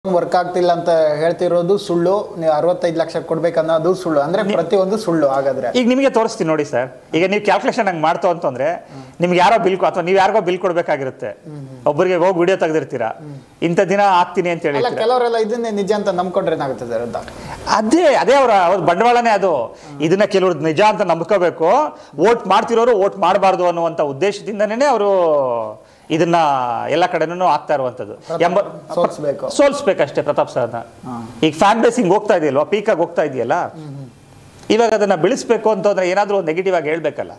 work ಆಗ್ತಿಲ್ಲ ಅಂತ ಹೇಳ್ತಿರೋದು ಸುಳ್ಳು ನೀವು ಅರವತ್ತೈದು ಲಕ್ಷ ಕೊಡ್ಬೇಕನ್ನೋದು ಸುಳ್ಳು ಅಂದ್ರೆ ಪ್ರತಿಯೊಂದು ಸುಳ್ಳು ಹಾಗಾದ್ರೆ ಈಗ ನಿಮಗೆ ತೋರಿಸ್ತೀನಿ ನೋಡಿ ಸರ್ ಈಗ ನೀವು ಕ್ಯಾಲ್ಕುಲೇಷನ್ ಹಂಗೆ ಮಾಡ್ತು ಅಂತಂದ್ರೆ ನಿಮ್ಗೆ ಯಾರೋ ಬಿಲ್ ಅಥವಾ ನೀವು ಯಾರಿಗೋ ಬಿಲ್ ಕೊಡ್ಬೇಕಾಗಿರುತ್ತೆ ಒಬ್ಬರಿಗೆ ಹೋಗಿ ವಿಡಿಯೋ ತೆಗೆದಿರ್ತೀರಾ ಇಂಥ ದಿನ ಆಗ್ತೀನಿ ಅಂತ ಅಲ್ಲ ಹೇಳಿರ್ತೀರಾ ಕೆಲವರೆಲ್ಲ ಇದನ್ನೇ ನಿಜ ಅಂತ ನಂಬ್ಕೊಂಡ್ರೆ ಏನಾಗುತ್ತೆ ಸರ್ ಅಂತ ಅದೇ ಅದೇ ಅವರ ಅವ್ರ ಬಂಡವಾಳನೇ ಅದು ಇದನ್ನ ಕೆಲವರು ನಿಜ ಅಂತ ನಂಬ್ಕೋಬೇಕು ವೋಟ್ ಮಾಡ್ತಿರೋರು ವೋಟ್ ಮಾಡಬಾರ್ದು ಅನ್ನುವಂಥ ಉದ್ದೇಶದಿಂದನೇ ಅವರು ಇದನ್ನ ಎಲ್ಲ ಕಡೆನೂ ಆಗ್ತಾ ಇರುವಂಥದ್ದು ಎಂಬ ಸೋಲ್ಸ್ಬೇಕು ಸೋಲ್ಸ್ಬೇಕಷ್ಟೇ ಪ್ರತಾಪ್ ಸರ್ನ ಈಗ ಫ್ಯಾನ್ ಬೇಸ್ ಹಿಂಗ್ ಹೋಗ್ತಾ ಇದೆಯಲ್ವಾ ಪೀಕಾಗಿ ಹೋಗ್ತಾ ಇದೆಯಲ್ಲ ಇವಾಗ ಅದನ್ನ ಬೆಳೆಸ್ಬೇಕು ಅಂತಂದ್ರೆ ಏನಾದ್ರೂ ಒಂದು ನೆಗೆಟಿವ್ ಆಗಿ ಹೇಳ್ಬೇಕಲ್ಲ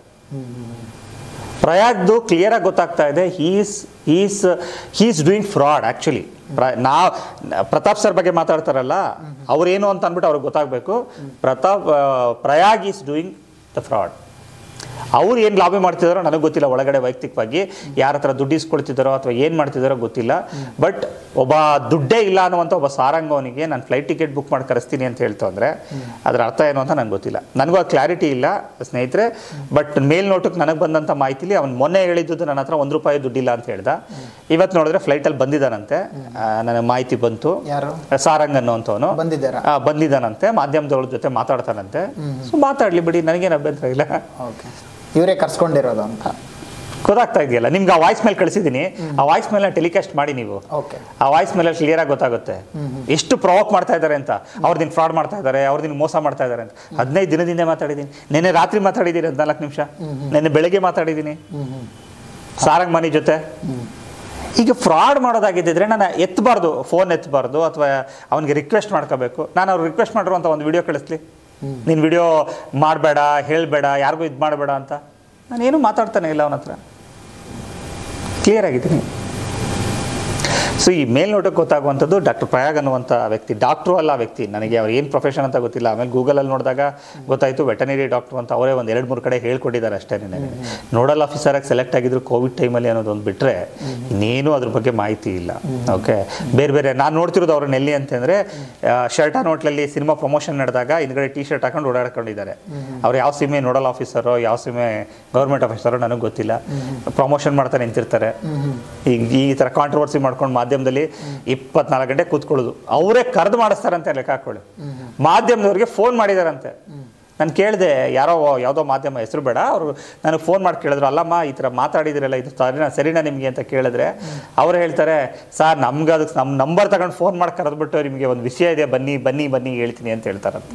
ಪ್ರಯಾಗ್ದು ಕ್ಲಿಯರ್ ಆಗಿ ಗೊತ್ತಾಗ್ತಾ ಇದೆ he's he's he's doing fraud actually ನಾ ಪ್ರತಾಪ್ ಸರ್ ಬಗ್ಗೆ ಮಾತಾಡ್ತಾರಲ್ಲ ಅವ್ರೇನು ಅಂತ ಅಂದ್ಬಿಟ್ಟು ಅವ್ರಿಗೆ ಗೊತ್ತಾಗಬೇಕು ಪ್ರತಾಪ್ ಆ, Prayag is doing the fraud ಅವ್ರು ಏನು ಲಾಭಿ ಮಾಡ್ತಿದಾರೋ ನನಗೆ ಗೊತ್ತಿಲ್ಲ ಒಳಗಡೆ ವೈಯಕ್ತಿಕವಾಗಿ ಯಾರ ಹತ್ರ ದುಡ್ಡು ಇಸ್ಕೊಳ್ತಿದ್ದಾರೋ ಅಥವಾ ಏನು ಮಾಡ್ತಿದ್ದಾರೋ ಗೊತ್ತಿಲ್ಲ ಬಟ್ ಒಬ್ಬ ದುಡ್ಡೇ ಇಲ್ಲ ಅನ್ನುವಂಥ ಒಬ್ಬ ಸಾರಂಗವನಿಗೆ ನಾನು ಫ್ಲೈಟ್ ಟಿಕೆಟ್ ಬುಕ್ ಮಾಡಿ ಕರೆಸ್ತೀನಿ ಅಂತ ಹೇಳ್ತು ಅಂದರೆ ಅದರ ಅರ್ಥ ಏನು ಅಂತ ನಂಗೆ ಗೊತ್ತಿಲ್ಲ ನನಗೂ ಆ ಕ್ಲಾರಿಟಿ ಇಲ್ಲ ಸ್ನೇಹಿತರೆ ಬಟ್ ಮೇಲ್ನೋಟಕ್ಕೆ ನನಗೆ ಬಂದಂಥ ಮಾಹಿತಿಲಿ ಅವ್ನು ಮೊನ್ನೆ ಹೇಳಿದ್ದು ನನ್ನ ಹತ್ರ ಒಂದು ರೂಪಾಯಿ ದುಡ್ಡಿಲ್ಲ ಅಂತ ಹೇಳ್ದ ಇವತ್ತು ನೋಡಿದ್ರೆ ಫ್ಲೈಟಲ್ಲಿ ಬಂದಿದ್ದಾನಂತೆ ಆ, ನನಗೆ ಮಾಹಿತಿ ಬಂತು ಯಾರು ಸಾರಂಗ್ ಅನ್ನೋಂಥವನು ಬಂದಿದ್ದಾರಾ ಆ, ಬಂದಿದ್ದಾನಂತೆ ಮಾಧ್ಯಮದವ್ರ ಜೊತೆ ಮಾತಾಡ್ತಾನಂತೆ ಸೊ ಮಾತಾಡ್ಲಿ ಬಿಡಿ ನನಗೇನು ಅಭ್ಯಂತರ ಇಲ್ಲ ಓಕೆ ಇವರೇ ಕರ್ಸ್ಕೊಂಡಿರೋದು ಅಂತ ಗೊತ್ತಾಗ್ತಾ ಇದೆಯಲ್ಲ ನಿಮ್ಗೆ ಆ ವಾಯ್ಸ್ ಮೇಲೆ ಕಳಿಸಿದ್ದೀನಿ ಆ ವಾಯ್ಸ್ ಮೇಲೆ ಟೆಲಿಕಾಸ್ಟ್ ಮಾಡಿ ನೀವು ಓಕೆ ಆ ವಾಯ್ಸ್ ಮೇಲೆ ಕ್ಲಿಯರ್ ಆಗಿ ಗೊತ್ತಾಗುತ್ತೆ ಎಷ್ಟು ಪ್ರವೋಕ್ ಮಾಡ್ತಾ ಇದ್ದಾರೆ ಅಂತ ಅವ್ರು ನಿನ್ ಫ್ರಾಡ್ ಮಾಡ್ತಾ ಇದ್ದಾರೆ ಅವ್ರು ನಿನ್ ಮೋಸ ಮಾಡ್ತಾ ಇದ್ದಾರೆ ಅಂತ ಹದಿನೈದು ದಿನದಿಂದ ಮಾತಾಡಿದ್ದೀನಿ ನೆನ್ನೆ ರಾತ್ರಿ ಮಾತಾಡಿದ್ದೀನಿ ಹದಿನಾಲ್ಕು ನಿಮಿಷ ನೆನ್ನೆ ಬೆಳಗ್ಗೆ ಮಾತಾಡಿದ್ದೀನಿ ಸಾರಂಗ್ ಮನಿ ಜೊತೆ ಈಗ ಫ್ರಾಡ್ ಮಾಡೋದಾಗಿದ್ದಿದ್ರೆ ನಾನು ಎತ್ತಬಾರ್ದು ಫೋನ್ ಎತ್ತಬಾರ್ದು ಅಥವಾ ಅವನಿಗೆ ರಿಕ್ವೆಸ್ಟ್ ಮಾಡ್ಕೋಬೇಕು ನಾನು ಅವ್ರು ರಿಕ್ವೆಸ್ಟ್ ಮಾಡಿರುವಂಥ ಒಂದು ವಿಡಿಯೋ ಕಳಿಸ್ಲಿ ನೀನು ವಿಡಿಯೋ ಮಾಡಬೇಡ ಹೇಳಬೇಡ ಯಾರಿಗೂ ಇದು ಮಾಡಬೇಡ ಅಂತ ನಾನೇನು ಮಾತಾಡ್ತಾನೆ ಇಲ್ಲ ಅವನ ಹತ್ರ ಕ್ಲಿಯರ್ ಆಗಿದ್ದೀನಿ ಸೊ ಈ ಮೇಲ್ನೋಟಕ್ಕೆ ಗೊತ್ತಾಗುವಂಥದ್ದು ಡಾಕ್ಟರ್ ಪ್ರಯಾಗ್ ಅನ್ನುವಂಥ ವ್ಯಕ್ತಿ ಡಾಕ್ಟ್ರು ಅಲ್ಲ ಆ ವ್ಯಕ್ತಿ ನನಗೆ ಅವ್ರು ಏನು ಪ್ರೊಫೆಷನ್ ಅಂತ ಗೊತ್ತಿಲ್ಲ ಆಮೇಲೆ ಗೂಗಲಲ್ಲಿ ನೋಡಿದಾಗ ಗೊತ್ತಾಯಿತು ವೆಟನರಿ ಡಾಕ್ಟ್ರು ಅಂತ ಅವರೇ ಒಂದು ಎರಡು ಮೂರು ಕಡೆ ಹೇಳ್ಕೊಟ್ಟಿದ್ದಾರೆ ಅಷ್ಟೇ ನನಗೆ ನೋಡಲ್ ಆಫೀಸರಾಗಿ ಸೆಲೆಕ್ಟ್ ಆಗಿದ್ರು ಕೋವಿಡ್ ಟೈಮಲ್ಲಿ ಅನ್ನೋದೊಂದು ಬಿಟ್ಟರೆ ಇನ್ನೇನು ಅದ್ರ ಬಗ್ಗೆ ಮಾಹಿತಿ ಇಲ್ಲ ಓಕೆ ಬೇರೆ ಬೇರೆ ನಾನು ನೋಡ್ತಿರೋದು ಅವ್ರನ್ನ ಎಲ್ಲಿ ಅಂತಂದರೆ ಶರ್ಟ್ ಆನ್ ಹೋಟ್ಲಲ್ಲಿ ಸಿನಿಮಾ ಪ್ರಮೋಷನ್ ನಡೆದಾಗ ಹಿಂದ್ಗಡೆ ಟಿ ಶರ್ಟ್ ಹಾಕೊಂಡು ಓಡಾಡ್ಕೊಂಡಿದ್ದಾರೆ ಅವ್ರು ಯಾವ ಸಿಮೆ ನೋಡಲ್ ಆಫೀಸರೋ ಯಾವ ಸಿಮೆ ಗೌರ್ಮೆಂಟ್ ಆಫೀಸರೋ ನನಗೆ ಗೊತ್ತಿಲ್ಲ ಪ್ರಮೋಷನ್ ಮಾಡ್ತಾ ನಿಂತಿರ್ತಾರೆ ಈಗ ಈ ಥರ ಕಾಂಟ್ರವರ್ಸಿ ಮಾಡ್ಕೊಂಡು ಮಾಧ್ಯಮದಲ್ಲಿ ಇಪ್ಪತ್ನಾಲ್ಕು ಗಂಟೆ ಕೂತ್ಕೊಳ್ಳೋದು ಅವರೇ ಕರೆದು ಮಾಡಿಸ್ತಾರಂತೆ ಲೆಕ್ಕ ಹಾಕೊಳ್ಳಿ ಮಾಧ್ಯಮದವ್ರಿಗೆ ಫೋನ್ ಮಾಡಿದಾರಂತೆ ನಾನು ಕೇಳಿದೆ ಯಾರೋ ಯಾವುದೋ ಮಾಧ್ಯಮ ಹೆಸರು ಬೇಡ ಅವರು ನನಗೆ ಫೋನ್ ಮಾಡಿ ಕೇಳಿದ್ರು ಅಲ್ಲಮ್ಮ ಈ ಥರ ಮಾತಾಡಿದಿರಲ್ಲ ಇದು ಸರಿನಾ ಸರಿನಾ ನಿಮಗೆ ಅಂತ ಕೇಳಿದ್ರೆ ಅವ್ರು ಹೇಳ್ತಾರೆ ಸರ್ ನಮ್ಗೆ ಅದಕ್ಕೆ ನಮ್ಮ ನಂಬರ್ ತಗೊಂಡು ಫೋನ್ ಮಾಡಿ ಕರೆದ್ಬಿಟ್ಟು ನಿಮಗೆ ಒಂದು ವಿಷಯ ಇದೆ ಬನ್ನಿ ಬನ್ನಿ ಬನ್ನಿ ಹೇಳ್ತೀನಿ ಅಂತ ಹೇಳ್ತಾರಂತೆ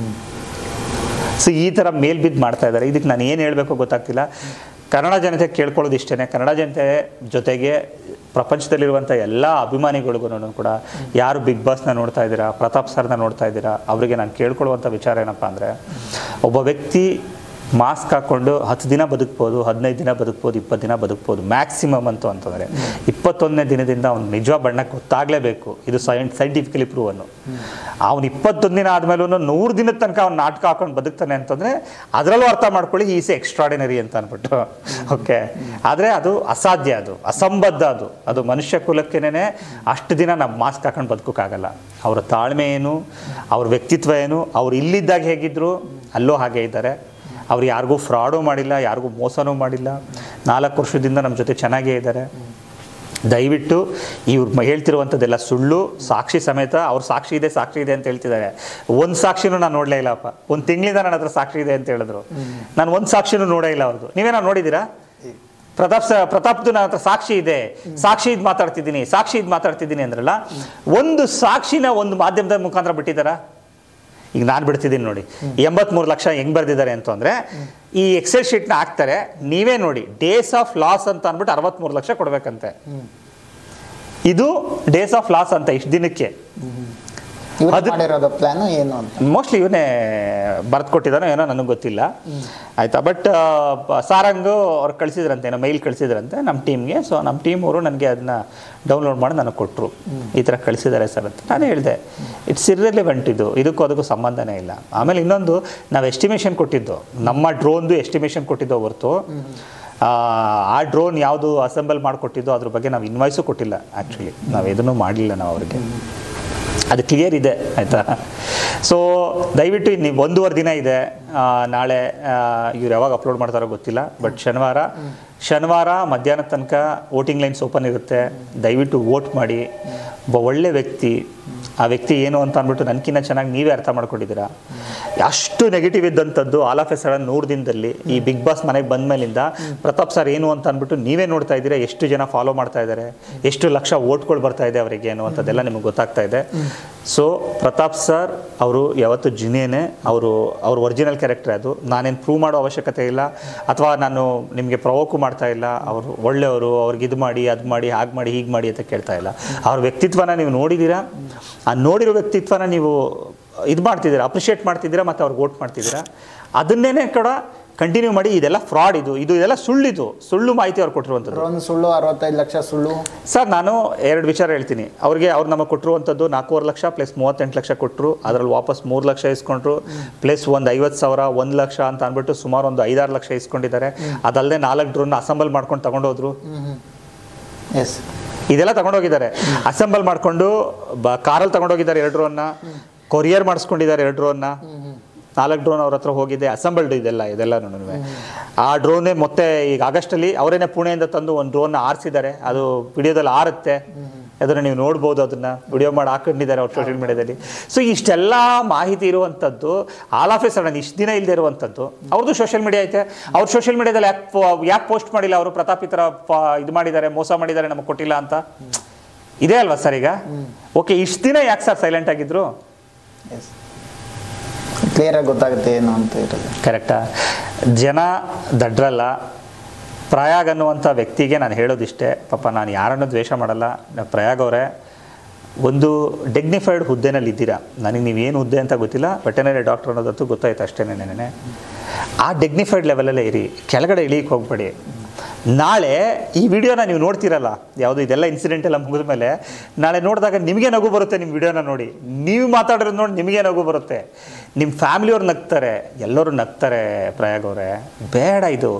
ಸೊ ಈ ಥರ ಮೇಲ್ಬಿದ್ದು ಮಾಡ್ತಾ ಇದ್ದಾರೆ ಇದಕ್ಕೆ ನಾನು ಏನು ಹೇಳಬೇಕು ಗೊತ್ತಾಗ್ತಿಲ್ಲ ಕನ್ನಡ ಜನತೆ ಕೇಳ್ಕೊಳ್ಳೋದು ಇಷ್ಟೇ ಕನ್ನಡ ಜನತೆ ಜೊತೆಗೆ ಪ್ರಪಂಚದಲ್ಲಿರುವಂಥ ಎಲ್ಲ ಅಭಿಮಾನಿಗಳಿಗೂ ಕೂಡ ಯಾರು ಬಿಗ್ ಬಾಸ್ನ ನೋಡ್ತಾ ಇದ್ದೀರಾ ಪ್ರತಾಪ್ ಸರ್ನ ನೋಡ್ತಾ ಇದ್ದೀರಾ ಅವರಿಗೆ ನಾನು ಕೇಳ್ಕೊಳ್ಳುವಂಥ ವಿಚಾರ ಏನಪ್ಪ ಅಂದರೆ ಒಬ್ಬ ವ್ಯಕ್ತಿ ಮಾಸ್ಕ್ ಹಾಕ್ಕೊಂಡು ಹತ್ತು ದಿನ ಬದುಕ್ಬೋದು ಹದಿನೈದು ದಿನ ಬದುಕ್ಬೋದು ಇಪ್ಪತ್ತು ದಿನ ಬದುಕ್ಬೋದು ಮ್ಯಾಕ್ಸಿಮಮ್ ಅಂತೂ ಅಂತಂದರೆ ಇಪ್ಪತ್ತೊಂದನೇ ದಿನದಿಂದ ಅವ್ನು ನಿಜ ಬಣ್ಣ ಗೊತ್ತಾಗಲೇಬೇಕು ಇದು ಸೈನ್ ಸೈಂಟಿಫಿಕಲಿ ಪ್ರೂವನ್ನು ಅವ್ನು ಇಪ್ಪತ್ತೊಂದು ದಿನ ಆದಮೇಲೂ ನೂರು ದಿನದ ತನಕ ಅವ್ನು ನಾಟಕ ಹಾಕೊಂಡು ಬದುಕ್ತಾನೆ ಅಂತಂದರೆ ಅದರಲ್ಲೂ ಅರ್ಥ ಮಾಡ್ಕೊಳ್ಳಿ ಈಸ್ ಎಕ್ಸ್ಟ್ರಾಡಿನರಿ ಅಂತ ಅಂದ್ಬಿಟ್ಟು ಓಕೆ ಆದರೆ ಅದು ಅಸಾಧ್ಯ ಅದು ಅಸಂಬದ್ಧ ಅದು ಅದು ಮನುಷ್ಯ ಕುಲಕ್ಕೇನೆ ಅಷ್ಟು ದಿನ ನಾವು ಮಾಸ್ಕ್ ಹಾಕೊಂಡು ಬದುಕೋಕ್ಕಾಗಲ್ಲ ಅವರ ತಾಳ್ಮೆ ಏನು ಅವ್ರ ವ್ಯಕ್ತಿತ್ವ ಏನು ಅವ್ರು ಇಲ್ಲಿದ್ದಾಗ ಹೇಗಿದ್ರು ಅಲ್ಲೂ ಹಾಗೆ ಇದ್ದಾರೆ ಅವ್ರು ಯಾರಿಗೂ ಫ್ರಾಡು ಮಾಡಿಲ್ಲ ಯಾರಿಗೂ ಮೋಸನೂ ಮಾಡಿಲ್ಲ ನಾಲ್ಕು ವರ್ಷದಿಂದ ನಮ್ಮ ಜೊತೆ ಚೆನ್ನಾಗೇ ಇದ್ದಾರೆ ದಯವಿಟ್ಟು ಇವ್ರು ಮ- ಹೇಳ್ತಿರುವಂಥದ್ದೆಲ್ಲ ಸುಳ್ಳು ಸಾಕ್ಷಿ ಸಮೇತ ಅವ್ರು ಸಾಕ್ಷಿ ಇದೆ ಸಾಕ್ಷಿ ಇದೆ ಅಂತ ಹೇಳ್ತಿದ್ದಾರೆ ಒಂದು ಸಾಕ್ಷಿನೂ ನಾನು ನೋಡಲೇ ಇಲ್ಲಪ್ಪ ಒಂದು ತಿಂಗಳಿಂದ ನನ್ನ ಹತ್ರ ಸಾಕ್ಷಿ ಇದೆ ಅಂತ ಹೇಳಿದ್ರು ನಾನು ಒಂದು ಸಾಕ್ಷಿನೂ ನೋಡೇ ಇಲ್ಲ ಅವ್ರದ್ದು ನೀವೇನೋ ನೋಡಿದ್ದೀರಾ ಪ್ರತಾಪ್ ಸ ಪ್ರತಾಪ್ದು ನನ್ನ ಹತ್ರ ಸಾಕ್ಷಿ ಇದೆ ಸಾಕ್ಷಿ ಇದು ಮಾತಾಡ್ತಿದ್ದೀನಿ ಸಾಕ್ಷಿ ಇದು ಮಾತಾಡ್ತಿದ್ದೀನಿ ಅಂದ್ರಲ್ಲ ಒಂದು ಸಾಕ್ಷಿನ ಒಂದು ಮಾಧ್ಯಮದ ಮುಖಾಂತರ ಬಿಟ್ಟಿದ್ದಾರಾ ಈಗ ನಾನು ಬಿಡ್ತಿದ್ದೀನಿ ನೋಡಿ ಎಂಬತ್ಮೂರು ಲಕ್ಷ ಹೆಂಗ್ ಬರ್ದಿದ್ದಾರೆ ಅಂತಂದ್ರೆ ಈ ಎಕ್ಸೆಲ್ ಶೀಟ್ನ ಹಾಕ್ತಾರೆ ನೀವೇ ನೋಡಿ ಡೇಸ್ ಆಫ್ ಲಾಸ್ ಅಂತ ಅಂದ್ಬಿಟ್ಟು ಅರವತ್ಮೂರು ಲಕ್ಷ ಕೊಡ್ಬೇಕಂತೆ ಇದು ಡೇಸ್ ಆಫ್ ಲಾಸ್ ಅಂತ ಇಷ್ಟು ದಿನಕ್ಕೆ ಇವ್ರು ಅದು- ಮಾಡಿರೋದು ಪ್ಲಾನ್ ಏನು ಅಂತ ಮೋಸ್ಟ್ಲಿ ಇವನೇ ಬರ್ದು ಕೊಟ್ಟಿದ್ದಾನೋ ಏನೋ ನನಗೆ ಗೊತ್ತಿಲ್ಲ ಆಯ್ತಾ ಬಟ್ ಸಾರಂಗು ಅವ್ರು ಕಳಿಸಿದ್ರಂತೆ ಏನೋ ಮೈಲ್ ಕಳಿಸಿದ್ರಂತೆ ನಮ್ಮ ಟೀಮ್ಗೆ ಸೊ ನಮ್ಮ ಟೀಮ್ ಅವರು ನನಗೆ ಅದನ್ನ ಡೌನ್ಲೋಡ್ ಮಾಡಿ ನನಗೆ ಕೊಟ್ಟರು ಈ ಥರ ಕಳಿಸಿದ್ದಾರೆ ಸರ್ ಅಂತ ನಾನು ಹೇಳಿದೆ ಇಟ್ಸ್ ಇರ್ರೆಲಿವೆಂಟ್ ಇದು ಇದಕ್ಕೂ ಅದಕ್ಕೂ ಸಂಬಂಧನೇ ಇಲ್ಲ ಆಮೇಲೆ ಇನ್ನೊಂದು ನಾವು ಎಸ್ಟಿಮೇಷನ್ ಕೊಟ್ಟಿದ್ದು ನಮ್ಮ ಡ್ರೋನ್ದು ಎಸ್ಟಿಮೇಷನ್ ಕೊಟ್ಟಿದ್ದೋ ಹೊರತು ಆ, ಆ ಡ್ರೋನ್ ಯಾವುದು ಅಸೆಂಬಲ್ ಮಾಡಿಕೊಟ್ಟಿದ್ದೋ ಅದ್ರ ಬಗ್ಗೆ ನಾವು ಇನ್ವಾಯ್ಸು ಕೊಟ್ಟಿಲ್ಲ ಆ್ಯಕ್ಚುಲಿ ನಾವು ಇದನ್ನು ಮಾಡಲಿಲ್ಲ ನಾವು ಅವ್ರಿಗೆ ಅದು ಕ್ಲಿಯರ್ ಇದೆ ಆಯಿತಾ ಸೊ ದಯವಿಟ್ಟು ಇನ್ನು ಒಂದೂವರೆ ದಿನ ಇದೆ ಆ, ನಾಳೆ ಇವ್ರು ಯಾವಾಗ ಅಪ್ಲೋಡ್ ಮಾಡ್ತಾರೋ ಗೊತ್ತಿಲ್ಲ ಬಟ್ ಶನಿವಾರ ಶನಿವಾರ ಮಧ್ಯಾಹ್ನ ತನಕ ವೋಟಿಂಗ್ ಲೈನ್ಸ್ ಓಪನ್ ಇರುತ್ತೆ ದಯವಿಟ್ಟು ವೋಟ್ ಮಾಡಿ ಒಬ್ಬ ಒಳ್ಳೆ ವ್ಯಕ್ತಿ ಆ ವ್ಯಕ್ತಿ ಏನು ಅಂತ ಅಂದ್ಬಿಟ್ಟು ನನಗಿನ್ನ ಚೆನ್ನಾಗಿ ನೀವೇ ಅರ್ಥ ಮಾಡ್ಕೊಂಡಿದ್ದೀರಾ ಅಷ್ಟು ನೆಗೆಟಿವ್ ಇದ್ದಂಥದ್ದು ಆಲ್ ಆಫ್ ಎ ಸಡನ್ ನೂರು ದಿನದಲ್ಲಿ ಈ ಬಿಗ್ ಬಾಸ್ ಮನೆಗೆ ಬಂದ ಮೇಲಿಂದ ಪ್ರತಾಪ್ ಸರ್ ಏನು ಅಂತ ಅಂದ್ಬಿಟ್ಟು ನೀವೇ ನೋಡ್ತಾ ಇದ್ದೀರಾ ಎಷ್ಟು ಜನ ಫಾಲೋ ಮಾಡ್ತಾ ಇದ್ದಾರೆ ಎಷ್ಟು ಲಕ್ಷ ಓಟ್ಗಳು ಬರ್ತಾ ಇದೆ ಅವರಿಗೆ ಅನ್ನುವಂಥದ್ದೆಲ್ಲ ನಿಮಗೆ ಗೊತ್ತಾಗ್ತಾ ಇದೆ ಸೊ ಪ್ರತಾಪ್ ಸರ್ ಅವರು ಯಾವತ್ತು ಜಿನೇನೆ ಅವರು ಅವ್ರ ಒರಿಜಿನಲ್ ಕ್ಯಾರೆಕ್ಟರ್ ಅದು ನಾನೇನು ಪ್ರೂವ್ ಮಾಡೋ ಅವಶ್ಯಕತೆ ಇಲ್ಲ ಅಥವಾ ನಾನು ನಿಮಗೆ ಪ್ರವೋಕು ಮಾಡ್ತಾ ಇಲ್ಲ ಅವರು ಒಳ್ಳೆಯವರು ಅವ್ರಿಗೆ ಇದು ಮಾಡಿ ಅದು ಮಾಡಿ ಹಾಗೆ ಮಾಡಿ ಹೀಗೆ ಮಾಡಿ ಅಂತ ಕೇಳ್ತಾ ಇಲ್ಲ ಅವ್ರ ವ್ಯಕ್ತಿತ್ವನ ನೀವು ನೋಡಿದ್ದೀರಾ ಆ ನೋಡಿರೋ ವ್ಯಕ್ತಿತ್ವನ ನೀವು ಇದು ಮಾಡ್ತಿದ್ದೀರಾ ಅಪ್ರಿಷಿಯೇಟ್ ಮಾಡ್ತಿದ್ದೀರಾ ಮತ್ತು ಅವ್ರಿಗೆ ವೋಟ್ ಮಾಡ್ತಿದ್ದೀರಾ ಅದನ್ನೇ ಕೂಡ ಕಂಟಿನ್ಯೂ ಮಾಡಿ ಇದೆಲ್ಲ ಫ್ರಾಡ್ ಇದು ಇದು ಇದೆಲ್ಲ ಸುಳ್ಳಿದು ಸುಳ್ಳು ಮಾಹಿತಿ ಅವ್ರು ಕೊಟ್ಟಿರುವಂಥದ್ದು ಒಂದು ಸುಳ್ಳು ಅರವತ್ತೈದು ಲಕ್ಷ ಸುಳ್ಳು ಸರ್ ನಾನು ಎರಡು ವಿಚಾರ ಹೇಳ್ತೀನಿ ಅವ್ರಿಗೆ ಅವ್ರು ನಮಗೆ ಕೊಟ್ಟಿರುವಂಥದ್ದು ನಾಲ್ಕೂವರೆ ಲಕ್ಷ ಪ್ಲಸ್ ಮೂವತ್ತೆಂಟು ಲಕ್ಷ ಕೊಟ್ಟರು ಅದರಲ್ಲಿ ವಾಪಸ್ ಮೂರು ಲಕ್ಷ ಇಸ್ಕೊಂಡ್ರು ಪ್ಲಸ್ ಒಂದು ಐವತ್ತು ಸಾವಿರ ಒಂದು ಲಕ್ಷ ಅಂತ ಅಂದ್ಬಿಟ್ಟು ಸುಮಾರು ಒಂದು ಐದಾರು ಲಕ್ಷ ಇಸ್ಕೊಂಡಿದ್ದಾರೆ ಅದಲ್ಲದೆ ನಾಲ್ಕು ಡ್ರೋನ್ ಅಸೆಂಬಲ್ ಮಾಡ್ಕೊಂಡು ತಗೊಂಡೋದ್ರು ಎಸ್ ಇದೆಲ್ಲ ತಗೊಂಡೋಗಿದ್ದಾರೆ ಅಸೆಂಬಲ್ ಮಾಡಿಕೊಂಡು ಬ ಕಾರಲ್ಲಿ ತಗೊಂಡೋಗಿದ್ದಾರೆ ಎರಡು ಡ್ರೋನ್ನ ಕೊರಿಯರ್ ಮಾಡಿಸ್ಕೊಂಡಿದ್ದಾರೆ ಎರಡು ಡ್ರೋನ್ನ ನಾಲ್ಕು ಡ್ರೋನ್ ಅವ್ರ ಹತ್ರ ಹೋಗಿದೆ ಅಸೆಂಬಲ್ಡ್ ಇದೆಲ್ಲ ಇದೆಲ್ಲ ಆ ಡ್ರೋನೇ ಮತ್ತೆ ಈಗ ಆಗಸ್ಟಲ್ಲಿ ಅವರೇನೆ ಪುಣೆಯಿಂದ ತಂದು ಒಂದು ಡ್ರೋನ್ ಆರಿಸಿದ್ದಾರೆ ಅದು ವಿಡಿಯೋದಲ್ಲಿ ಆರುತ್ತೆ ಅದನ್ನು ನೀವು ನೋಡ್ಬೋದು ಅದನ್ನ ವಿಡಿಯೋ ಮಾಡಿ ಹಾಕೊಂಡಿದ್ದಾರೆ ಅವ್ರು ಸೋಷಿಯಲ್ ಮೀಡಿಯಾದಲ್ಲಿ ಸೊ ಇಷ್ಟೆಲ್ಲ ಮಾಹಿತಿ ಇರುವಂಥದ್ದು ಆಲ್ ಆಫ್ ಎ ಸಡನ್ ಇಷ್ಟು ದಿನ ಇಲ್ಲದೆ ಇರುವಂಥದ್ದು ಅವ್ರದ್ದು ಸೋಷಿಯಲ್ ಮೀಡಿಯಾ ಐತೆ ಅವ್ರ ಸೋಷಿಯಲ್ ಮೀಡಿಯಾದಲ್ಲಿ ಯಾಕೆ ಯಾಕೆ ಪೋಸ್ಟ್ ಮಾಡಿಲ್ಲ ಅವರು ಪ್ರತಾಪ್ ಈ ಥರ ಪ- ಇದು ಮಾಡಿದ್ದಾರೆ ಮೋಸ ಮಾಡಿದ್ದಾರೆ ನಮಗೆ ಕೊಟ್ಟಿಲ್ಲ ಅಂತ ಇದೆ ಅಲ್ವಾ ಸರ್ ಈಗ ಓಕೆ ಇಷ್ಟು ದಿನ ಯಾಕೆ ಸರ್ ಸೈಲೆಂಟ್ ಆಗಿದ್ರು ಎಸ್ ಕ್ಲಿಯರಾಗಿ ಗೊತ್ತಾಗುತ್ತೆ ಏನು ಅಂತ ಇರೋದು ಕರೆಕ್ಟಾ ಜನ ದಡ್ರಲ್ಲ ಪ್ರಯಾಗ್ ಅನ್ನುವಂಥ ವ್ಯಕ್ತಿಗೆ ನಾನು ಹೇಳೋದಿಷ್ಟೇ ಪಾಪ ನಾನು ಯಾರನ್ನು ದ್ವೇಷ ಮಾಡಲ್ಲ ಪ್ರಯಾಗ್ ಅವರೇ ಒಂದು ಡಿಗ್ನಿಫೈಡ್ ಹುದ್ದೆನಲ್ಲಿ ಇದ್ದೀರಾ ನನಗೆ ನೀವೇನು ಹುದ್ದೆ ಅಂತ ಗೊತ್ತಿಲ್ಲ ವೆಟನರಿ ಡಾಕ್ಟರ್ ಅನ್ನೋದಂತೂ ಗೊತ್ತಾಯ್ತು ಅಷ್ಟೇ ನೆನೆ ಆ ಡಿಗ್ನಿಫೈಡ್ ಲೆವೆಲಲ್ಲೇ ಇರಿ ಕೆಳಗಡೆ ಇಳಿಯಕ್ಕೆ ಹೋಗ್ಬೇಡಿ ನಾಳೆ ಈ ವಿಡಿಯೋನ ನೀವು ನೋಡ್ತೀರಲ್ಲ ಯಾವುದು ಇದೆಲ್ಲ ಇನ್ಸಿಡೆಂಟ್ ಎಲ್ಲ ಮುಗಿದ ಮೇಲೆ ನಾಳೆ ನೋಡಿದಾಗ ನಿಮಗೆ ನಗು ಬರುತ್ತೆ ನಿಮ್ಮ ವಿಡಿಯೋನ ನೋಡಿ ನೀವು ಮಾತಾಡೋದು ನೋಡಿ ನಿಮಗೆ ನಗು ಬರುತ್ತೆ ನಿಮ್ಮ ಫ್ಯಾಮಿಲಿಯವ್ರು ನಗ್ತಾರೆ ಎಲ್ಲರೂ ನಗ್ತಾರೆ ಪ್ರಯಾಗ್ ಅವರೇ ಬೇಡ ಇದು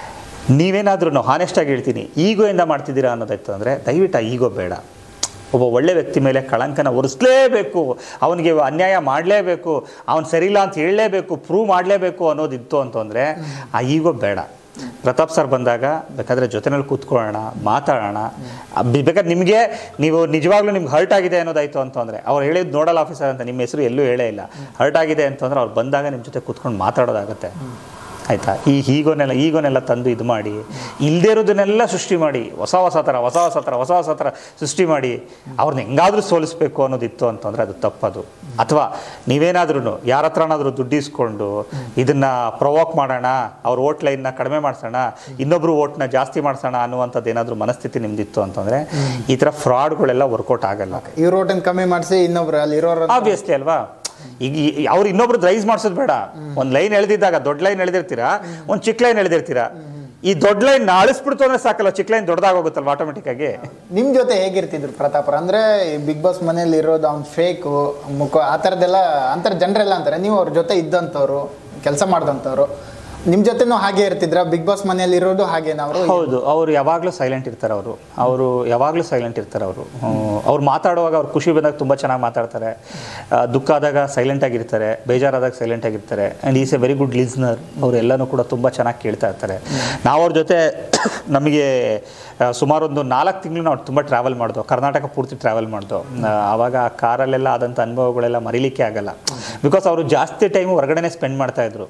ನೀವೇನಾದ್ರೂ ಹಾನೆಸ್ಟಾಗಿ ಹೇಳ್ತೀನಿ ಈಗೋಯಿಂದ ಮಾಡ್ತಿದ್ದೀರಾ ಅನ್ನೋದಾಯ್ತು ಅಂದರೆ ದಯವಿಟ್ಟು ಆ ಈಗೋ ಬೇಡ ಒಬ್ಬ ಒಳ್ಳೆ ವ್ಯಕ್ತಿ ಮೇಲೆ ಕಳಂಕನ ಒರೆಸ್ಲೇಬೇಕು ಅವನಿಗೆ ಅನ್ಯಾಯ ಮಾಡಲೇಬೇಕು ಅವನು ಸರಿಯಿಲ್ಲ ಅಂತ ಹೇಳಲೇಬೇಕು ಪ್ರೂವ್ ಮಾಡಲೇಬೇಕು ಅನ್ನೋದಿತ್ತು ಅಂತಂದರೆ ಆ ಈಗೋ ಬೇಡ ಪ್ರತಾಪ್ ಸರ್ ಬಂದಾಗ ಬೇಕಾದರೆ ಜೊತೆನಲ್ಲಿ ಕೂತ್ಕೊಳ್ಳೋಣ ಮಾತಾಡೋಣ ಅ- ಬಿ- ಬೇಕಾದ್ರೆ ನಿಮಗೆ ನೀವು ನಿಜವಾಗ್ಲೂ ನಿಮ್ಗೆ ಹರ್ಟ್ ಆಗಿದೆ ಅನ್ನೋದಾಯ್ತು ಅಂತಂದರೆ ಅವ್ರು ಹೇಳಿದ್ದು ನೋಡಲ್ ಆಫೀಸರ್ ಅಂತ ನಿಮ್ಮ ಹೆಸರು ಎಲ್ಲೂ ಹೇಳೇ ಇಲ್ಲ ಹರ್ಟ್ ಆಗಿದೆ ಅಂತಂದ್ರೆ ಅವ್ರು ಬಂದಾಗ ನಿಮ್ಮ ಜೊತೆ ಕೂತ್ಕೊಂಡು ಮಾತಾಡೋದಾಗತ್ತೆ ಆಯಿತಾ ಈ ಈಗೋನೆಲ್ಲ ಈಗೋನೆಲ್ಲ ತಂದು ಇದು ಮಾಡಿ ಇಲ್ಲದೇ ಇರೋದನ್ನೆಲ್ಲ ಸೃಷ್ಟಿ ಮಾಡಿ ಹೊಸ ಹೊಸ ಥರ ಹೊಸ ಹೊಸ ಥರ ಹೊಸ ಹೊಸ ಥರ ಸೃಷ್ಟಿ ಮಾಡಿ ಅವ್ರನ್ನ ಹೆಂಗಾದ್ರೂ ಸೋಲಿಸ್ಬೇಕು ಅನ್ನೋದಿತ್ತು ಅಂತಂದರೆ ಅದು ತಪ್ಪದು ಅಥವಾ ನೀವೇನಾದ್ರೂ ಯಾರ ಹತ್ರನಾದ್ರೂ ದುಡ್ಡು ಇಸ್ಕೊಂಡು ಇದನ್ನ ಪ್ರವೋಕ್ ಮಾಡೋಣ ಅವ್ರ ಓಟ್ ಲೈನ್ನ ಕಡಿಮೆ ಮಾಡಿಸೋಣ ಇನ್ನೊಬ್ರು ಓಟ್ನ ಜಾಸ್ತಿ ಮಾಡಿಸೋಣ ಅನ್ನುವಂಥದ್ದು ಏನಾದರೂ ಮನಸ್ಥಿತಿ ನಿಮ್ದಿತ್ತು ಅಂತಂದರೆ ಈ ಥರ ಫ್ರಾಡ್ಗಳೆಲ್ಲ ವರ್ಕೌಟ್ ಆಗಲ್ಲ ಇವ್ರ ಓಟನ್ ಕಮ್ಮಿ ಮಾಡಿಸಿ ಇನ್ನೊಬ್ರು ಅಲ್ಲಿ ಇರೋರು ಆಬ್ವಿಯಸ್ಲಿ ಅಲ್ವಾ ಈಗ ಈ- ಅವ್ರು ಇನ್ನೊಬ್ರು ರೈಸ್ ಮಾಡಿಸೋದು ಬೇಡ ಒಂದು ಲೈನ್ ಎಳೆದಿದ್ದಾಗ ದೊಡ್ಡ ಲೈನ್ ಎಳೆದಿರ್ತೀರಾ ಒಂದು ಚಿಕ್ಕ ಲೈನ್ ಎಳೆದಿರ್ತೀರಾ ಈ ದೊಡ್ಡ ಲೈನ್ ಅಳಿಸ್ಬಿಡ್ತು ಅಂದ್ರೆ ಸಾಕಲ್ಲ ಚಿಕ್ಕ ಲೈನ್ ದೊಡ್ಡದಾಗೋಗುತ್ತಲ್ವ ಆಟೋಮೆಟಿಕ್ ಆಗಿ ನಿಮ್ ಜೊತೆ ಹೇಗಿರ್ತಿದ್ರು ಪ್ರತಾಪರ್ ಅಂದ್ರೆ ಬಿಗ್ ಬಾಸ್ ಮನೇಲಿ ಇರೋದು ಅವ್ನ್ ಫೇಕು ಮುಖ ಆ ಥರದ್ದೆಲ್ಲ ಅಂತಾರೆ ಜನರೆಲ್ಲ ಅಂತಾರೆ ನೀವು ಅವ್ರ ಜೊತೆ ಇದ್ದಂಥವ್ರು ಕೆಲಸ ಮಾಡ್ದಂಥವ್ರು ನಿಮ್ ಜೊತೆನೂ ಹಾಗೆ ಇರ್ತಿದ್ರ ಬಿಗ್ ಬಾಸ್ ಮನೇಲಿ ಇರೋದು ಹಾಗೇನಾ ಅವರು ಹೌದು ಅವರು ಯಾವಾಗಲೂ ಸೈಲೆಂಟ್ ಇರ್ತಾರೆ ಅವರು ಅವರು ಯಾವಾಗಲೂ ಸೈಲೆಂಟ್ ಇರ್ತಾರೆ ಅವರು ಅವ್ರು ಮಾತಾಡುವಾಗ ಅವ್ರು ಖುಷಿ ಬಂದಾಗ ತುಂಬ ಚೆನ್ನಾಗಿ ಮಾತಾಡ್ತಾರೆ ಆ, ದುಃಖ ಆದಾಗ ಸೈಲೆಂಟ್ ಆಗಿರ್ತಾರೆ ಬೇಜಾರಾದಾಗ ಸೈಲೆಂಟ್ ಆಗಿರ್ತಾರೆ and is a very good listener ಅವರು ಎಲ್ಲನೂ ಕೂಡ ತುಂಬ ಚೆನ್ನಾಗಿ ಕೇಳ್ತಾ ಇರ್ತಾರೆ ನಾವು ಅವ್ರ ಜೊತೆ ನಮಗೆ ಆ, ಸುಮಾರು ಒಂದು ನಾಲ್ಕು ತಿಂಗಳು ನಾವು ತುಂಬ ಟ್ರಾವೆಲ್ ಮಾಡಿದ್ವು ಕರ್ನಾಟಕ ಪೂರ್ತಿ ಟ್ರಾವೆಲ್ ಮಾಡಿದ್ವು ಆವಾಗ ಆ ಕಾರಲ್ಲೆಲ್ಲ ಆದಂಥ ಅನುಭವಗಳೆಲ್ಲ ಮರೀಲಿಕ್ಕೆ ಆಗಲ್ಲ ಬಿಕಾಸ್ ಅವರು ಜಾಸ್ತಿ ಟೈಮ್ ಹೊರಗಡೆನೇ ಸ್ಪೆಂಡ್ ಮಾಡ್ತಾ ಇದ್ರು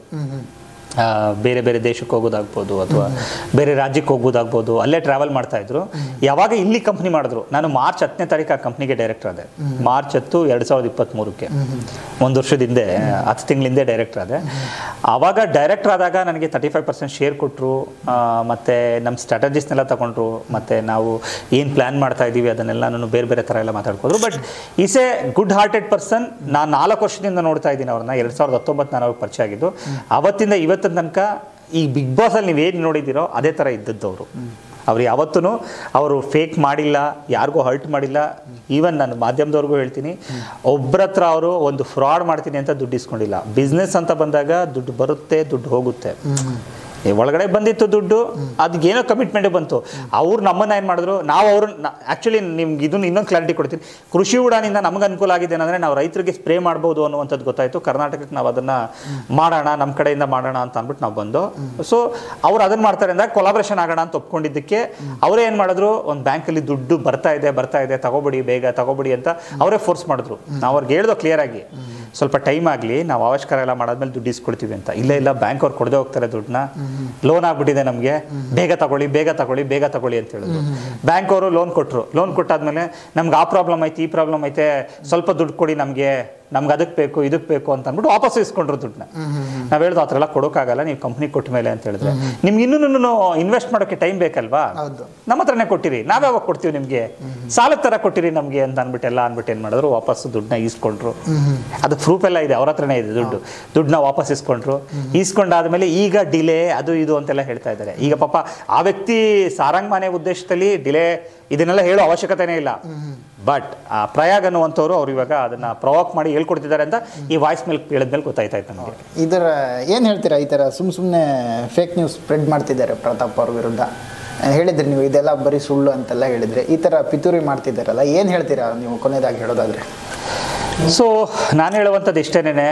ಆ, ಬೇರೆ ಬೇರೆ ದೇಶಕ್ಕೆ ಹೋಗೋದಾಗ್ಬೋದು ಅಥವಾ ಬೇರೆ ರಾಜ್ಯಕ್ಕೆ ಹೋಗ್ಬೋದಾಗ್ಬೋದು ಅಲ್ಲೇ ಟ್ರಾವೆಲ್ ಮಾಡ್ತಾ ಇದ್ರು ಯಾವಾಗ ಇಲ್ಲಿ ಕಂಪ್ನಿ ಮಾಡಿದ್ರು ನಾನು ಮಾರ್ಚ್ ಹತ್ತನೇ ತಾರೀಕು ಆ ಕಂಪ್ನಿಗೆ ಡೈರೆಕ್ಟರ್ ಆದೆ ಮಾರ್ಚ್ ಹತ್ತು ಎರಡು ಸಾವಿರದ ಇಪ್ಪತ್ತ್ಮೂರಕ್ಕೆ ಒಂದು ವರ್ಷದ ಹಿಂದೆ ಹತ್ತು ತಿಂಗಳ ಹಿಂದೆ ಡೈರೆಕ್ಟರ್ ಆದೆ ಆವಾಗ ಡೈರೆಕ್ಟರ್ ಆದಾಗ ನನಗೆ ತರ್ಟಿ ಫೈವ್ ಪರ್ಸೆಂಟ್ ಶೇರ್ ಕೊಟ್ಟರು ಮತ್ತು ನಮ್ಮ ಸ್ಟ್ರಾಟಜಿಸ್ನೆಲ್ಲ ತಗೊಂಡ್ರು ಮತ್ತು ನಾವು ಏನು ಪ್ಲ್ಯಾನ್ ಮಾಡ್ತಾ ಇದ್ದೀವಿ ಅದನ್ನೆಲ್ಲ ನಾನು ಬೇರೆ ಬೇರೆ ಥರ ಎಲ್ಲ ಮಾತಾಡ್ಕೋದ್ರು but is a good hearted person ನಾನು ನಾಲ್ಕು ವರ್ಷದಿಂದ ನೋಡ್ತಾ ಇದ್ದೀನಿ ಅವ್ರನ್ನ ಎರಡು ಸಾವಿರದ ಹತ್ತೊಂಬತ್ತು ನಾನು ಅವ್ರಿಗೆ ಪರಿಚಯ ಆಗಿದ್ದು ಅವತ್ತಿಂದ ಇವತ್ತಿನ ತನಕ ಈ ಬಿಗ್ ಬಾಸಲ್ಲಿ ನೀವೇನು ನೋಡಿದ್ದೀರೋ ಅದೇ ಥರ ಇದ್ದದ್ದು ಅವರು ಅವ್ರು ಯಾವತ್ತೂ ಅವರು ಫೇಕ್ ಮಾಡಿಲ್ಲ ಯಾರಿಗೂ ಹರ್ಟ್ ಮಾಡಿಲ್ಲ ಈವನ್ ನಾನು ಮಾಧ್ಯಮದವ್ರಿಗೂ ಹೇಳ್ತೀನಿ ಒಬ್ಬರ ಹತ್ರ ಅವರು ಒಂದು ಫ್ರಾಡ್ ಮಾಡ್ತೀನಿ ಅಂತ ದುಡ್ಡು ಇಸ್ಕೊಂಡಿಲ್ಲ ಬಿಸ್ನೆಸ್ ಅಂತ ಬಂದಾಗ ದುಡ್ಡು ಬರುತ್ತೆ ದುಡ್ಡು ಹೋಗುತ್ತೆ ಈ ಒಳಗಡೆ ಬಂದಿತ್ತು ದುಡ್ಡು ಅದಕ್ಕೆ ಏನೋ ಕಮಿಟ್ಮೆಂಟ್ ಬಂತು ಅವ್ರು ನಮ್ಮನ್ನ ಏನು ಮಾಡಿದ್ರು ನಾವು ಅವ್ರು ಆ್ಯಕ್ಚುಲಿ ನಿಮ್ಗೆ ಇದನ್ನ ಇನ್ನೊಂದು ಕ್ಲಾರಿಟಿ ಕೊಡ್ತೀನಿ ಕೃಷಿ ಉಡಾನಿಂದ ನಮ್ಗೆ ಅನುಕೂಲ ಆಗಿದೆ ಏನಂದ್ರೆ ನಾವು ರೈತರಿಗೆ ಸ್ಪ್ರೇ ಮಾಡ್ಬೋದು ಅನ್ನುವಂಥದ್ದು ಗೊತ್ತಾಯಿತು ಕರ್ನಾಟಕಕ್ಕೆ ನಾವು ಅದನ್ನ ಮಾಡೋಣ ನಮ್ಮ ಕಡೆಯಿಂದ ಮಾಡೋಣ ಅಂತ ಅಂದ್ಬಿಟ್ಟು ನಾವು ಬಂದು ಸೊ ಅವ್ರು ಅದನ್ನ ಮಾಡ್ತಾರೆ ಅಂದಾಗ ಕೊಲಾಬ್ರೇಷನ್ ಆಗೋಣ ಅಂತ ಒಪ್ಕೊಂಡಿದ್ದಕ್ಕೆ ಅವರೇ ಏನು ಮಾಡಿದ್ರು ಒಂದು ಬ್ಯಾಂಕಲ್ಲಿ ದುಡ್ಡು ಬರ್ತಾ ಇದೆ ಬರ್ತಾ ಇದೆ ತಗೋಬಿಡಿ ಬೇಗ ತಗೋಬಿಡಿ ಅಂತ ಅವರೇ ಫೋರ್ಸ್ ಮಾಡಿದ್ರು ನಾವು ಅವ್ರಿಗೆ ಹೇಳ್ದೋ ಕ್ಲಿಯರ್ ಆಗಿ ಸ್ವಲ್ಪ ಟೈಮ್ ಆಗಲಿ ನಾವು ಆವಿಷ್ಕಾರ ಎಲ್ಲ ಮಾಡಾದ್ಮೇಲೆ ದುಡ್ಡು ಇಸ್ಕೊಡ್ತೀವಿ ಅಂತ ಇಲ್ಲ ಇಲ್ಲ ಬ್ಯಾಂಕ್ ಅವ್ರು ಕೊಡದೆ ಹೋಗ್ತಾರೆ ದುಡ್ಡನ್ನ ಲೋನ್ ಆಗ್ಬಿಟ್ಟಿದೆ ನಮಗೆ ಬೇಗ ತಗೊಳ್ಳಿ ಬೇಗ ತಗೊಳ್ಳಿ ಬೇಗ ತಗೊಳ್ಳಿ ಅಂತ ಹೇಳಿದ್ರು ಬ್ಯಾಂಕ್ ಅವರು ಲೋನ್ ಕೊಟ್ಟರು ಲೋನ್ ಕೊಟ್ಟಾದ್ಮೇಲೆ ನಮ್ಗೆ ಆ ಪ್ರಾಬ್ಲಮ್ ಐತೆ ಈ ಪ್ರಾಬ್ಲಮ್ ಐತೆ ಸ್ವಲ್ಪ ದುಡ್ಡು ಕೊಡಿ ನಮಗೆ ನಮ್ಗೆ ಅದಕ್ಕೆ ಬೇಕು ಇದಕ್ಕೆ ಬೇಕು ಅಂತ ಅಂದ್ಬಿಟ್ಟು ವಾಪಸ್ ಇಸ್ಕೊಂಡ್ರು ದುಡ್ಡನ್ನ ನಾವು ಹೇಳ್ದು ಆ ಥರ ಎಲ್ಲ ಕೊಡೋಕ್ಕಾಗಲ್ಲ ನೀವು ಕಂಪ್ನಿ ಕೊಟ್ಟ ಮೇಲೆ ಅಂತ ಹೇಳಿದ್ರೆ ನಿಮ್ಗೆ ಇನ್ನೂ ಇನ್ವೆಸ್ಟ್ ಮಾಡೋಕ್ಕೆ ಟೈಮ್ ಬೇಕಲ್ವಾ ಹೌದು ನಮ್ಮ ಹತ್ರನೇ ಕೊಟ್ಟಿರಿ ನಾವ್ಯಾವಾಗ ಕೊಡ್ತೀವಿ ನಿಮಗೆ ಸಾಲದ ಥರ ಕೊಟ್ಟಿರಿ ನಮಗೆ ಅಂತ ಅಂದ್ಬಿಟ್ಟು ಎಲ್ಲ ಅಂದ್ಬಿಟ್ಟು ಏನು ಮಾಡಿದ್ರು ವಾಪಸ್ ದುಡ್ಡನ್ನ ಈಸ್ಕೊಂಡ್ರು ಅದು ಪ್ರೂಫ್ ಎಲ್ಲ ಇದೆ ಅವ್ರ ಹತ್ರನೇ ಇದೆ ದುಡ್ಡು ದುಡ್ಡನ್ನ ವಾಪಸ್ ಇಸ್ಕೊಂಡ್ರು ಈಸ್ಕೊಂಡಾದ್ಮೇಲೆ ಈಗ ಡಿಲೇ ಅದು ಇದು ಅಂತೆಲ್ಲ ಹೇಳ್ತಾ ಇದ್ದಾರೆ ಈಗ ಪಾಪ ಆ ವ್ಯಕ್ತಿ ಸಾರಂಗ್ ಮನೆ ಉದ್ದೇಶದಲ್ಲಿ ಡಿಲೇ ಇದನ್ನೆಲ್ಲ ಹೇಳೋ ಅವಶ್ಯಕತೆನೇ ಇಲ್ಲ ಬಟ್ ಆ ಪ್ರಯಾಗ್ ಅನ್ನುವಂಥವ್ರು ಅವ್ರು ಇವಾಗ ಅದನ್ನ ಪ್ರವಾಕ್ ಮಾಡಿ ಹೇಳ್ಕೊಡ್ತಿದ್ದಾರೆ ಅಂತ ಈ ವಾಯ್ಸ್ ಮೇಲೆ ಕೇಳಿದ್ಮೇಲೆ ಗೊತ್ತಾಯ್ತಾ ಇತ್ತು ನಮಗೆ ಇದರ ಏನು ಹೇಳ್ತೀರಾ ಈ ಥರ ಸುಮ್ಮ ಸುಮ್ಮನೆ ಫೇಕ್ ನ್ಯೂಸ್ ಸ್ಪ್ರೆಡ್ ಮಾಡ್ತಿದ್ದಾರೆ ಪ್ರತಾಪ್ ಅವ್ರ ವಿರುದ್ಧ ಹೇಳಿದ್ರಿ ನೀವು ಇದೆಲ್ಲ ಬರೀ ಸುಳ್ಳು ಅಂತೆಲ್ಲ ಹೇಳಿದ್ರಿ ಈ ಥರ ಪಿತೂರಿ ಮಾಡ್ತಿದ್ದಾರಲ್ಲ ಏನು ಹೇಳ್ತೀರಾ ನೀವು ಕೊನೆಯದಾಗಿ ಹೇಳೋದಾದ್ರೆ ಸೊ ನಾನು ಹೇಳುವಂಥದ್ದು ಇಷ್ಟೇನೆ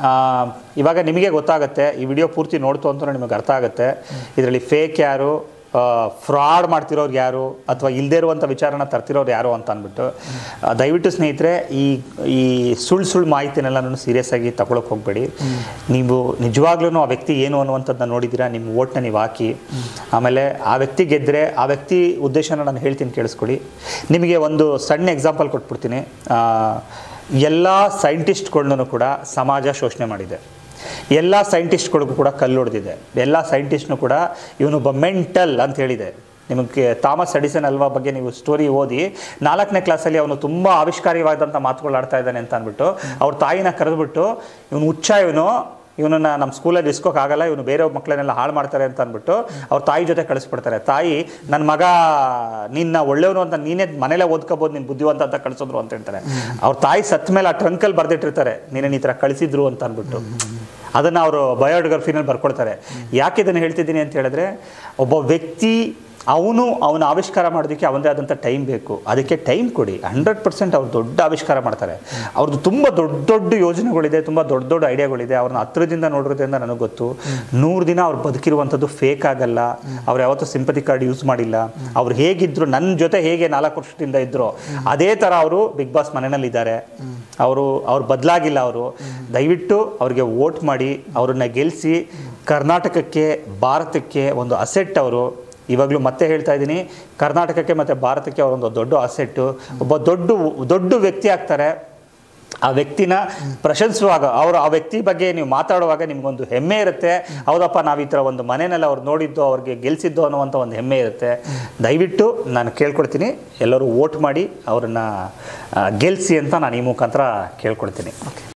ಇವಾಗ ನಿಮಗೆ ಗೊತ್ತಾಗುತ್ತೆ ಈ ವಿಡಿಯೋ ಪೂರ್ತಿ ನೋಡ್ತು ಅಂತ ನಿಮಗೆ ಅರ್ಥ ಆಗುತ್ತೆ ಇದರಲ್ಲಿ ಫೇಕ್ ಯಾರು ಫ್ರಾಡ್ ಮಾಡ್ತಿರೋರು ಯಾರು ಅಥವಾ ಇಲ್ಲದೇ ಇರುವಂಥ ವಿಚಾರನ ತರ್ತಿರೋರು ಯಾರು ಅಂತ ಅಂದ್ಬಿಟ್ಟು ಆ, ದಯವಿಟ್ಟು ಸ್ನೇಹಿತರೆ ಈ ಈ ಸುಳ್ಳು ಸುಳ್ಳು ಮಾಹಿತಿನೆಲ್ಲನೂ ಸೀರಿಯಸ್ ಆಗಿ ತಗೊಳಕ್ಕೆ ಹೋಗಬೇಡಿ ನೀವು ನಿಜವಾಗ್ಲೂ ಆ ವ್ಯಕ್ತಿ ಏನು ಅನ್ನುವಂಥದ್ದನ್ನ ನೋಡಿದ್ದೀರಾ ನಿಮ್ಮ ಓಟ್ನ ನೀವು ಹಾಕಿ ಆಮೇಲೆ ಆ ವ್ಯಕ್ತಿ ಗೆದ್ದರೆ ಆ ವ್ಯಕ್ತಿ ಉದ್ದೇಶನ ನಾನು ಹೇಳ್ತೀನಿ ಕೇಳಿಸ್ಕೊಳ್ಳಿ ನಿಮಗೆ ಒಂದು ಸಣ್ಣ ಎಕ್ಸಾಂಪಲ್ ಕೊಟ್ಬಿಡ್ತೀನಿ ಆ, ಎಲ್ಲ ಸೈಂಟಿಸ್ಟ್ಗಳನ್ನೂ ಕೂಡ ಸಮಾಜ ಶೋಷಣೆ ಮಾಡಿದೆ ಎಲ್ಲ ಸೈಂಟಿಸ್ಟ್ಗಳಿಗೂ ಕೂಡ ಕಲ್ಲು ಹೊಡೆದಿದೆ ಎಲ್ಲ ಸೈಂಟಿಸ್ಟ್ನು ಕೂಡ ಇವನೊಬ್ಬ ಮೆಂಟಲ್ ಅಂತ ಹೇಳಿದೆ ನಿಮಗೆ ಥಾಮಸ್ ಎಡಿಸನ್ ಅಲ್ವಾ ಬಗ್ಗೆ ನೀವು ಸ್ಟೋರಿ ಓದಿ ನಾಲ್ಕನೇ ಕ್ಲಾಸಲ್ಲಿ ಅವನು ತುಂಬ ಆವಿಷ್ಕಾರವಾದಂಥ ಮಾತುಗಳು ಆಡ್ತಾ ಇದ್ದಾನೆ ಅಂತ ಅಂದ್ಬಿಟ್ಟು ಅವ್ರ ತಾಯಿನ ಕರೆದ್ಬಿಟ್ಟು ಇವನು ಹುಚ್ಚ ಇವನು ಇವನನ್ನ ನಮ್ಮ ಸ್ಕೂಲಲ್ಲಿ ಇಸ್ಕೋಕ್ಕಾಗಲ್ಲ ಇವನು ಬೇರೆ ಮಕ್ಕಳನ್ನೆಲ್ಲ ಹಾಳು ಮಾಡ್ತಾರೆ ಅಂತ ಅಂದ್ಬಿಟ್ಟು ಅವ್ರ ತಾಯಿ ಜೊತೆ ಕಳಿಸ್ಬಿಡ್ತಾರೆ ತಾಯಿ ನನ್ನ ಮಗ ನಿನ್ನ ಒಳ್ಳೆಯವನು ಅಂತ ನೀನೇ ಮನೇಲೆ ಓದ್ಕೋಬೋದು ನೀನು ಬುದ್ಧಿವಂತ ಅಂತ ಕಳಿಸಿದ್ರು ಅಂತ ಹೇಳ್ತಾರೆ ಅವ್ರ ತಾಯಿ ಸತ್ತ ಮೇಲೆ ಆ ಟ್ರಂಕಲ್ಲಿ ಬರೆದಿಟ್ಟಿರ್ತಾರೆ ನೀನು ಈ ಥರ ಕಳಿಸಿದ್ರು ಅಂತ ಅಂದ್ಬಿಟ್ಟು ಅದನ್ನು ಅವರು ಬಯೋಗ್ರಫಿನಲ್ಲಿ ಬರ್ಕೊಳ್ತಾರೆ ಯಾಕೆ ಇದನ್ನು ಹೇಳ್ತಿದ್ದೀನಿ ಅಂತ ಹೇಳಿದ್ರೆ ಒಬ್ಬ ವ್ಯಕ್ತಿ ಅವನು ಅವನ ಆವಿಷ್ಕಾರ ಮಾಡೋದಕ್ಕೆ ಅವನದೇ ಆದಂಥ ಟೈಮ್ ಬೇಕು ಅದಕ್ಕೆ ಟೈಮ್ ಕೊಡಿ ಹಂಡ್ರೆಡ್ ಪರ್ಸೆಂಟ್ ಅವ್ರು ದೊಡ್ಡ ಆವಿಷ್ಕಾರ ಮಾಡ್ತಾರೆ ಅವ್ರದ್ದು ತುಂಬ ದೊಡ್ಡ ದೊಡ್ಡ ಯೋಜನೆಗಳಿದೆ ತುಂಬ ದೊಡ್ಡ ದೊಡ್ಡ ಐಡಿಯಾಗಳಿದೆ ಅವ್ರನ್ನ ಹತ್ರದಿಂದ ನೋಡೋದ್ರಿಂದ ನನಗೆ ಗೊತ್ತು ನೂರು ದಿನ ಅವ್ರು ಬದುಕಿರುವಂಥದ್ದು ಫೇಕ್ ಆಗಲ್ಲ ಅವ್ರು ಯಾವತ್ತೂ ಸಿಂಪತಿ ಕಾರ್ಡ್ ಯೂಸ್ ಮಾಡಿಲ್ಲ ಅವ್ರು ಹೇಗಿದ್ರು ನನ್ನ ಜೊತೆ ಹೇಗೆ ನಾಲ್ಕು ವರ್ಷದಿಂದ ಇದ್ರು ಅದೇ ಥರ ಅವರು ಬಿಗ್ ಬಾಸ್ ಮನೆಯಲ್ಲಿ ಇದ್ದಾರೆ ಅವರು ಅವ್ರು ಬದಲಾಗಿಲ್ಲ ಅವರು ದಯವಿಟ್ಟು ಅವ್ರಿಗೆ ವೋಟ್ ಮಾಡಿ ಅವ್ರನ್ನ ಗೆಲ್ಲಿಸಿ ಕರ್ನಾಟಕಕ್ಕೆ ಭಾರತಕ್ಕೆ ಒಂದು ಅಸೆಟ್ ಅವರು ಇವಾಗಲೂ ಮತ್ತೆ ಹೇಳ್ತಾ ಇದ್ದೀನಿ ಕರ್ನಾಟಕಕ್ಕೆ ಮತ್ತು ಭಾರತಕ್ಕೆ ಅವರೊಂದು ದೊಡ್ಡ ಅಸೆಟ್ಟು ಒಬ್ಬ ದೊಡ್ಡ ದೊಡ್ಡ ವ್ಯಕ್ತಿ ಆಗ್ತಾರೆ ಆ ವ್ಯಕ್ತಿನ ಪ್ರಶಂಸುವಾಗ ಅವರು ಆ ವ್ಯಕ್ತಿ ಬಗ್ಗೆ ನೀವು ಮಾತಾಡುವಾಗ ನಿಮ್ಗೊಂದು ಹೆಮ್ಮೆ ಇರುತ್ತೆ ಹೌದಪ್ಪ ನಾವು ಈ ಥರ ಒಂದು ಮನೆಯಲ್ಲಿ ಅವ್ರು ನೋಡಿದ್ದು ಅವ್ರಿಗೆ ಗೆಲ್ಸಿದ್ದು ಅನ್ನುವಂಥ ಒಂದು ಹೆಮ್ಮೆ ಇರುತ್ತೆ ದಯವಿಟ್ಟು ನಾನು ಕೇಳ್ಕೊಡ್ತೀನಿ ಎಲ್ಲರೂ ವೋಟ್ ಮಾಡಿ ಅವರನ್ನು ಗೆಲ್ಲಿಸಿ ಅಂತ ನಾನು ಈ ಮುಖಾಂತರ ಕೇಳ್ಕೊಡ್ತೀನಿ